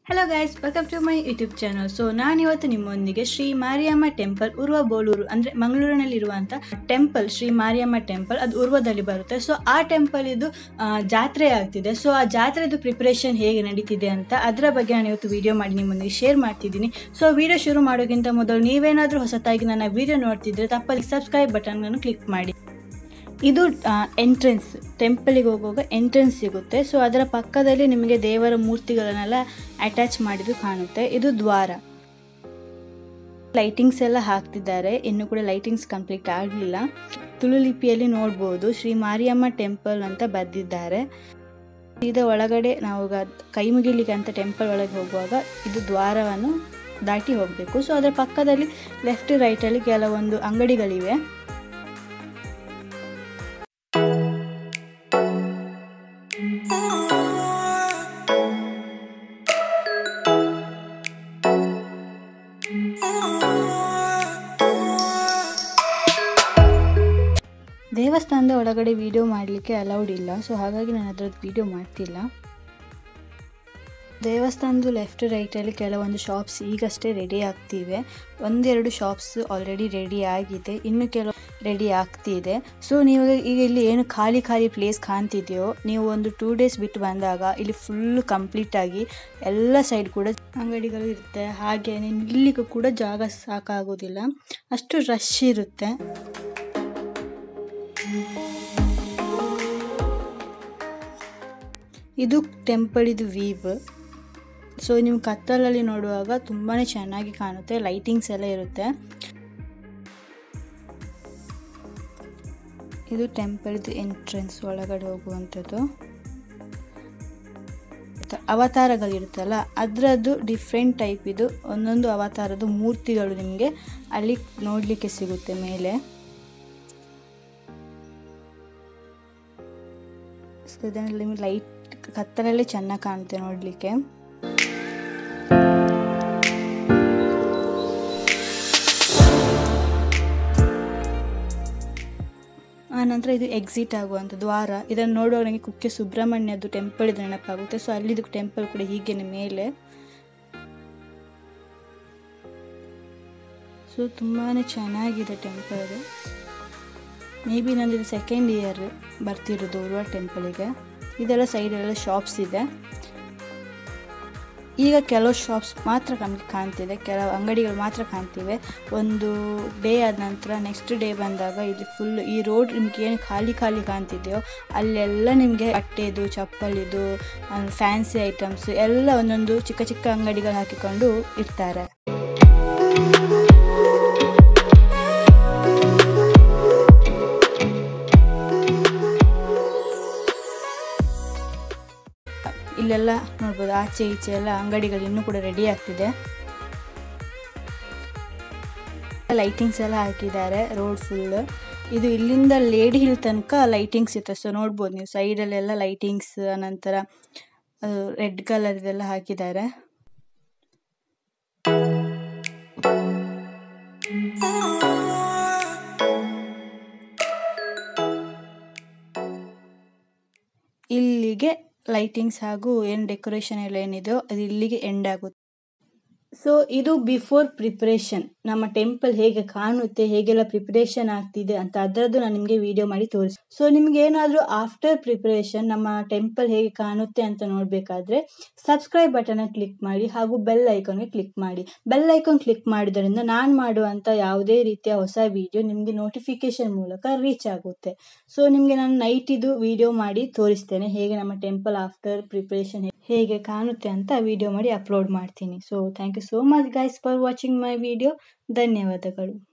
hello guys welcome to my YouTube channel so ನಾನಿವತ್ತು ನಿಮ್ಮೊಂದಿಗೆ Shri Mariamma temple Urva Boloor ಅಂದರೆ ಮಂಗಳೂರಿನಲ್ಲಿರುವಂಥ ಟೆಂಪಲ್ ಶ್ರೀ ಮಾರಿಯಮ್ಮ ಟೆಂಪಲ್ ಅದು ಉರ್ವದಲ್ಲಿ ಬರುತ್ತೆ ಸೊ ಆ ಟೆಂಪಲ್ ಇದು ಆ, ಜಾತ್ರೆ ಆಗ್ತಿದೆ ಸೊ ಆ ಜಾತ್ರೆದು ಪ್ರಿಪ್ರೇಷನ್ ಹೇಗೆ ನಡೀತಿದೆ ಅಂತ ಅದರ ಬಗ್ಗೆ ನಾನು ಇವತ್ತು ವಿಡಿಯೋ ಮಾಡಿ ನಿಮ್ಮೊಂದಿಗೆ ಶೇರ್ ಮಾಡ್ತಿದ್ದೀನಿ ಸೊ ವಿಡಿಯೋ ಶುರು ಮಾಡೋಕ್ಕಿಂತ ಮೊದಲು ನೀವೇನಾದರೂ ಹೊಸತಾಗಿ ನನ್ನ ವಿಡಿಯೋ ನೋಡ್ತಿದ್ರೆ ತಪ್ಪಲ್ಲಿ ಸಬ್ಸ್ಕ್ರೈಬ್ ಬಟನ್ ಅನ್ನು ಕ್ಲಿಕ್ ಮಾಡಿ ಇದು ಎಂಟ್ರೆನ್ಸ್ ಟೆಂಪಲಿಗೆ ಹೋಗುವಾಗ ಎಂಟ್ರೆನ್ಸ್ ಸಿಗುತ್ತೆ ಸೊ ಅದರ ಪಕ್ಕದಲ್ಲಿ ನಿಮಗೆ ದೇವರ ಮೂರ್ತಿಗಳನ್ನೆಲ್ಲ ಅಟ್ಯಾಚ್ ಮಾಡಿದ್ದು ಕಾಣುತ್ತೆ ಇದು ದ್ವಾರ ಲೈಟಿಂಗ್ಸ್ ಎಲ್ಲ ಹಾಕ್ತಿದ್ದಾರೆ ಇನ್ನು ಕೂಡ ಲೈಟಿಂಗ್ಸ್ ಕಂಪ್ಲೀಟ್ ಆಗಲಿಲ್ಲ ತುಳು ಲಿಪಿಯಲ್ಲಿ ನೋಡ್ಬೋದು ಶ್ರೀ ಮಾರಿಯಮ್ಮ ಟೆಂಪಲ್ ಅಂತ ಬರೆದಿದ್ದಾರೆ ಇದರ ಒಳಗಡೆ ನಾವು ಗ- ಕೈ ಮುಗಿಲಿಕ್ಕೆ ಅಂತ ಟೆಂಪಲ್ ಒಳಗೆ ಹೋಗುವಾಗ ಇದು ದ್ವಾರವನ್ನು ದಾಟಿ ಹೋಗಬೇಕು ಸೊ ಅದರ ಪಕ್ಕದಲ್ಲಿ ಲೆಫ್ಟ್ ರೈಟಲ್ಲಿ ಕೆಲವೊಂದು ಅಂಗಡಿಗಳಿವೆ ದೇವಸ್ಥಾನದ ಒಳಗಡೆ ವಿಡಿಯೋ ಮಾಡಲಿಕ್ಕೆ ಅಲೌಡ್ ಇಲ್ಲ ಸೊ ಹಾಗಾಗಿ ನಾನು ಅದರದ್ದು ವಿಡಿಯೋ ಮಾಡ್ತಿಲ್ಲ ದೇವಸ್ಥಾನದ ಲೆಫ್ಟ್ ರೈಟಲ್ಲಿ ಕೆಲವೊಂದು ಶಾಪ್ಸ್ ಈಗಷ್ಟೇ ರೆಡಿ ಆಗ್ತಿವೆ ಒಂದೆರಡು ಶಾಪ್ಸ್ ಆಲ್ರೆಡಿ ರೆಡಿ ಆಗಿದೆ ಇನ್ನು ಕೆಲವು ರೆಡಿ ಆಗ್ತಿದೆ ಸೊ ನೀವು ಈಗ ಇಲ್ಲಿ ಏನು ಖಾಲಿ ಖಾಲಿ ಪ್ಲೇಸ್ ಕಾಣ್ತಿದೆಯೋ ನೀವು ಒಂದು ಟೂ ಡೇಸ್ ಬಿಟ್ಟು ಬಂದಾಗ ಇಲ್ಲಿ ಫುಲ್ ಕಂಪ್ಲೀಟ್ ಆಗಿ ಎಲ್ಲ ಸೈಡ್ ಕೂಡ ಅಂಗಡಿಗಳು ಇರುತ್ತೆ ಹಾಗೆ ನಿಲ್ಲಿಗೂ ಕೂಡ ಜಾಗ ಸಾಕಾಗೋದಿಲ್ಲ ಅಷ್ಟು ರಶ್ ಇರುತ್ತೆ ಇದು ಟೆಂಪಲ್ ಇದು ವೀವ್ ಸೊ ನೀವು ಕತ್ತಲಲ್ಲಿ ನೋಡುವಾಗ ತುಂಬಾ ಚೆನ್ನಾಗಿ ಕಾಣುತ್ತೆ ಲೈಟಿಂಗ್ಸ್ ಎಲ್ಲ ಇರುತ್ತೆ ಇದು ಟೆಂಪಲ್ದು ಎಂಟ್ರೆನ್ಸ್ ಒಳಗಡೆ ಹೋಗುವಂಥದ್ದು ಅವತಾರಗಳಿರುತ್ತಲ್ಲ ಅದರದ್ದು ಡಿಫ್ರೆಂಟ್ ಟೈಪ್ ಇದು ಒಂದೊಂದು ಅವತಾರದ್ದು ಮೂರ್ತಿಗಳು ನಿಮಗೆ ಅಲ್ಲಿ ನೋಡಲಿಕ್ಕೆ ಸಿಗುತ್ತೆ ಮೇಲೆ ಸೊ ಇದರಲ್ಲಿ ನಿಮಗೆ ಲೈಟ್ ಕತ್ತಲಲ್ಲಿ ಚೆನ್ನಾಗಿ ಕಾಣುತ್ತೆ ನೋಡಲಿಕ್ಕೆ ಆನಂತರ ಇದು ಎಕ್ಸಿಟ್ ಆಗುವಂಥ ದ್ವಾರ ಇದನ್ನು ನೋಡುವಾಗ ನನಗೆ ಕುಕ್ಕೆ ಸುಬ್ರಹ್ಮಣ್ಯದ್ದು ಟೆಂಪಲ್ ಇದು ನೆನಪಾಗುತ್ತೆ ಸೊ ಅಲ್ಲಿದು ಟೆಂಪಲ್ ಕೂಡ ಹೀಗೇನೆ ಮೇಲೆ ಸೊ ತುಂಬಾ ಚೆನ್ನಾಗಿದೆ ಟೆಂಪಲ್ ಮೇ ಬಿ ನಂದು ಇದು ಸೆಕೆಂಡ್ ಇಯರ್ ಬರ್ತಿರೋದು ಉರ್ವ ಟೆಂಪಲಿಗೆ ಇದೆಲ್ಲ ಸೈಡೆಲ್ಲ ಶಾಪ್ಸ್ ಇದೆ ಈಗ ಕೆಲವು ಶಾಪ್ಸ್ ಮಾತ್ರ ನಮಗೆ ಕಾಣ್ತಿದೆ ಕೆಲವು ಅಂಗಡಿಗಳು ಮಾತ್ರ ಕಾಣ್ತಿವೆ ಒಂದು ಡೇ ಆದ ನಂತರ ನೆಕ್ಸ್ಟ್ ಡೇ ಬಂದಾಗ ಇಲ್ಲಿ ಫುಲ್ ಈ ರೋಡ್ ನಿಮ್ಗೆ ಏನು ಖಾಲಿ ಖಾಲಿ ಕಾಣ್ತಿದೆಯೋ ಅಲ್ಲೆಲ್ಲ ನಿಮಗೆ ಬಟ್ಟೆದು ಚಪ್ಪಲಿದು ಫ್ಯಾನ್ಸಿ ಐಟಮ್ಸ್ ಎಲ್ಲ ಒಂದೊಂದು ಚಿಕ್ಕ ಚಿಕ್ಕ ಅಂಗಡಿಗಳು ಹಾಕಿಕೊಂಡು ಇರ್ತಾರೆ ಇಲ್ಲೆಲ್ಲ ನೋಡ್ಬೋದು ಆಚೆ ಈಚೆ ಎಲ್ಲ ಅಂಗಡಿಗಳು ಇನ್ನೂ ಕೂಡ ರೆಡಿ ಆಗ್ತಿದೆ ಲೈಟಿಂಗ್ಸ್ ಎಲ್ಲ ಹಾಕಿದ್ದಾರೆ ರೋಡ್ ಫುಲ್ ಇದು ಇಲ್ಲಿಂದ ಲೇಡಿ ಹಿಲ್ ತನಕ ಲೈಟಿಂಗ್ಸ್ ಇರುತ್ತೆ ಸೊ ನೋಡ್ಬೋದು ನೀವು ಸೈಡಲ್ಲೆಲ್ಲ ಲೈಟಿಂಗ್ಸ್ ಅನಂತರ ರೆಡ್ ಕಲರ್ ಇದೆಲ್ಲ ಹಾಕಿದ್ದಾರೆ ಇಲ್ಲಿಗೆ ಲೈಟಿಂಗ್ಸ್ ಹಾಗೂ ಏನು ಡೆಕೋರೇಷನ್ ಎಲ್ಲ ಏನಿದೆಯೋ ಅದು ಇಲ್ಲಿಗೆ ಎಂಡ್ ಆಗುತ್ತೆ ಸೊ ಇದು ಬಿಫೋರ್ ಪ್ರಿಪ್ರೇಷನ್ ನಮ್ಮ ಟೆಂಪಲ್ ಹೇಗೆ ಕಾಣುತ್ತೆ ಹೇಗೆಲ್ಲ ಪ್ರಿಪ್ರೇಷನ್ ಆಗ್ತಿದೆ ಅಂತ ಅದರದ್ದು ನಾನು ನಿಮಗೆ ವಿಡಿಯೋ ಮಾಡಿ ತೋರಿಸಿ ಸೊ ನಿಮ್ಗೆ ಏನಾದರೂ ಆಫ್ಟರ್ ಪ್ರಿಪ್ರೇಷನ್ ನಮ್ಮ ಟೆಂಪಲ್ ಹೇಗೆ ಕಾಣುತ್ತೆ ಅಂತ ನೋಡಬೇಕಾದ್ರೆ ಸಬ್ಸ್ಕ್ರೈಬ್ ಬಟನ್ ಕ್ಲಿಕ್ ಮಾಡಿ ಹಾಗೂ ಬೆಲ್ ಐಕಾನ್ಗೆ ಕ್ಲಿಕ್ ಮಾಡಿ ಬೆಲ್ ಐಕಾನ್ ಕ್ಲಿಕ್ ಮಾಡಿದ್ರಿಂದ ನಾನು ಮಾಡುವಂಥ ಯಾವುದೇ ರೀತಿಯ ಹೊಸ ವಿಡಿಯೋ ನಿಮಗೆ ನೋಟಿಫಿಕೇಶನ್ ಮೂಲಕ ರೀಚ್ ಆಗುತ್ತೆ ಸೊ ನಿಮಗೆ ನಾನು ನೈಟ್ ಇದು ವಿಡಿಯೋ ಮಾಡಿ ತೋರಿಸ್ತೇನೆ ಹೇಗೆ ನಮ್ಮ ಟೆಂಪಲ್ ಆಫ್ಟರ್ ಪ್ರಿಪ್ರೇಷನ್ ಹೇಗೆ ಕಾಣುತ್ತೆ ಅಂತ ವಿಡಿಯೋ ಮಾಡಿ ಅಪ್ಲೋಡ್ ಮಾಡ್ತೀನಿ so thank you so much guys for watching my video ಧನ್ಯವಾದಗಳು